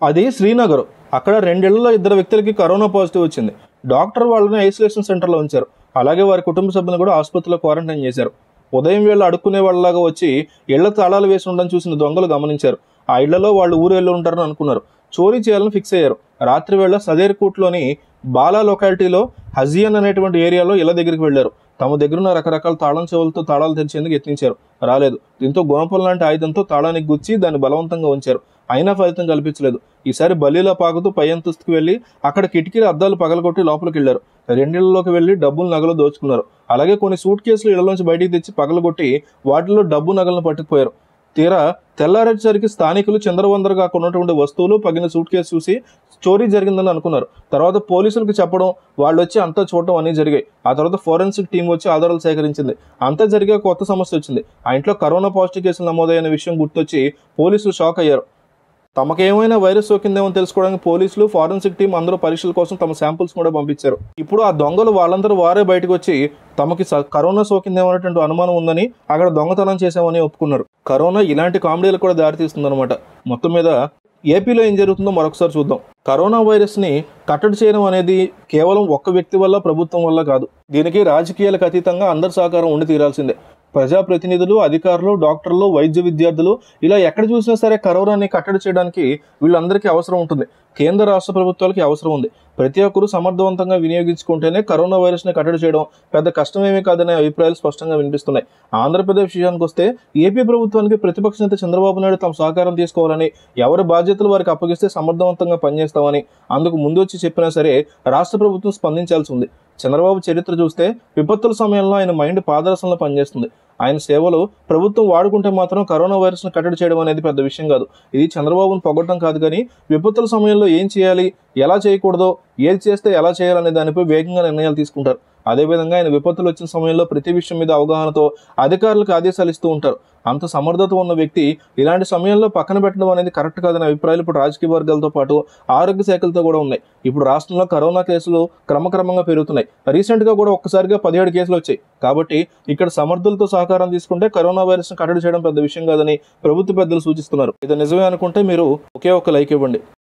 అది శ్రీనగర్ అక్కడ రెండేళ్లలో ఇద్దరు వ్యక్తులకి కరోనా పాజిటివ్ వచ్చింది డాక్టర్ వాళ్ళని ఐసోలేషన్ సెంటర్లో ఉంచారు అలాగే వారి కుటుంబ సభ్యులను కూడా ఆసుపత్రిలో క్వారంటైన్ చేశారు ఉదయం వేళ అడుక్కునే వాళ్ళలాగా వచ్చి ఇళ్ల తాళాలు వేసి ఉండడం చూసిన దొంగలు గమనించారు ఆ ఇళ్లలో వాళ్ళు ఊరు వెళ్ళి ఉంటారని అనుకున్నారు చోరీ చేయాలని ఫిక్స్ అయ్యారు రాత్రి వేళ సదేర్కోట్లోని బాలా లొకాలిటీలో హజియన్ అనేటువంటి ఏరియాలో ఇళ్ల దగ్గరికి వెళ్లారు తమ దగ్గరున్న రకరకాల తాళం చెవులతో తాళాలు తెరిచేందుకు యత్నించారు రాలేదు దీంతో గుణపం లాంటి ఆయుధంతో తాళానికి గుచ్చి దాన్ని బలవంతంగా ఉంచారు అయినా ఫలితం కల్పించలేదు ఈసారి బల్లీలో పాకుతూ పై అంతస్తుకు వెళ్లి అక్కడ కిటికీల అద్దాలు పగలగొట్టి లోపలికి వెళ్లారు రెండిళ్లలోకి వెళ్లి డబ్బులు నగలు దోచుకున్నారు అలాగే కొన్ని సూట్ కేసులు ఇళ్లలోంచి బయటికి తెచ్చి పగలగొట్టి వాటిలో డబ్బు నగలను పట్టుకుపోయారు తీరా తెల్లారేసరికి స్థానికులు చంద్రవందరగా ఉన్నటువంటి వస్తువులు పగిన సూట్ కేసు చూసి చోరీ జరిగిందని అనుకున్నారు తర్వాత పోలీసులకు చెప్పడం వాళ్ళు వచ్చి అంతా చూడటం అన్నీ జరిగాయి ఆ తర్వాత ఫోరెన్సిక్ టీం వచ్చి ఆధారాలు సేకరించింది అంతా జరిగే కొత్త సమస్య వచ్చింది ఆ ఇంట్లో కరోనా పాజిటివ్ కేసులు నమోదైన విషయం గుర్తొచ్చి పోలీసులు షాక్ అయ్యారు తమకేమైనా వైరస్ సోకిందేమో తెలుసుకోవడానికి పోలీసులు ఫారెన్సిక్ టీం అందరూ పరీక్షల కోసం తమ శాంపుల్స్ కూడా పంపించారు ఇప్పుడు ఆ దొంగలు వాళ్ళందరూ వారే బయటకు వచ్చి తమకి స- కరోనా సోకిందేమో అనేటువంటి అనుమానం ఉందని అక్కడ దొంగతనం చేశామని ఒప్పుకున్నారు కరోనా ఇలాంటి కామెడీలకు కూడా దారితీస్తుందన్నమాట మొత్తం మీద ఏపీలో ఏం జరుగుతుందో మరొకసారి చూద్దాం కరోనా వైరస్ ని కట్టడి చేయడం అనేది కేవలం ఒక్క వ్యక్తి వల్ల ప్రభుత్వం వల్ల కాదు దీనికి రాజకీయాలకు అతీతంగా అందరి సహకారం ఉండి తీరాల్సిందే ప్రజాప్రతినిధులు అధికారులు డాక్టర్లు వైద్య విద్యార్థులు ఇలా ఎక్కడ చూసినా సరే కరోనాని కట్టడి చేయడానికి వీళ్ళందరికీ అవసరం ఉంటుంది కేంద్ర రాష్ట్ర ప్రభుత్వాలకి అవసరం ఉంది ప్రతి ఒక్కరూ సమర్థవంతంగా వినియోగించుకుంటేనే కరోనా వైరస్ని కట్టడి చేయడం పెద్ద కష్టమేమీ కాదనే అభిప్రాయాలు స్పష్టంగా వినిపిస్తున్నాయి ఆంధ్రప్రదేశ్ విషయానికి వస్తే ఏపీ ప్రభుత్వానికి ప్రతిపక్ష నేత చంద్రబాబు నాయుడు తమ సహకారం తీసుకోవాలని ఎవరి బాధ్యతలు వారికి అప్పగిస్తే సమర్థవంతంగా పనిచేస్తామని అందుకు ముందొచ్చి చెప్పినా సరే రాష్ట్ర ప్రభుత్వం స్పందించాల్సి ఉంది చంద్రబాబు చరిత్ర చూస్తే విపత్తుల సమయంలో ఆయన మైండ్ పాదరసంలో పనిచేస్తుంది ఆయన సేవలు ప్రభుత్వం వాడుకుంటే మాత్రం కరోనా వైరస్ను కట్టడి చేయడం అనేది పెద్ద విషయం కాదు ఇది చంద్రబాబును పొగట్టడం కాదు కానీ విపత్తుల సమయంలో ఏం చేయాలి ఎలా చేయకూడదో ఏది చేస్తే ఎలా చేయాలనే దానిపై వేగంగా నిర్ణయాలు తీసుకుంటారు అదేవిధంగా ఆయన విపత్తులు వచ్చిన సమయంలో ప్రతి విషయం మీద అవగాహనతో అధికారులకు ఆదేశాలు ఇస్తూ ఉంటారు అంత సమర్థత ఉన్న వ్యక్తి ఇలాంటి సమయంలో పక్కన పెట్టడం అనేది కరెక్ట్ కాదనే అభిప్రాయాలు ఇప్పుడు రాజకీయ వర్గాలతో పాటు ఆరోగ్య శాఖలతో కూడా ఉన్నాయి ఇప్పుడు రాష్ట్రంలో కరోనా కేసులు క్రమక్రమంగా పెరుగుతున్నాయి రీసెంట్ గా కూడా ఒక్కసారిగా పదిహేడు కేసులు వచ్చాయి కాబట్టి ఇక్కడ సమర్థులతో సహకారం తీసుకుంటే కరోనా వైరస్ కట్టడి చేయడం పెద్ద విషయం కాదని ప్రభుత్వ పెద్దలు సూచిస్తున్నారు ఇది నిజమే అనుకుంటే మీరు ఒకే ఒక్క లైక్ ఇవ్వండి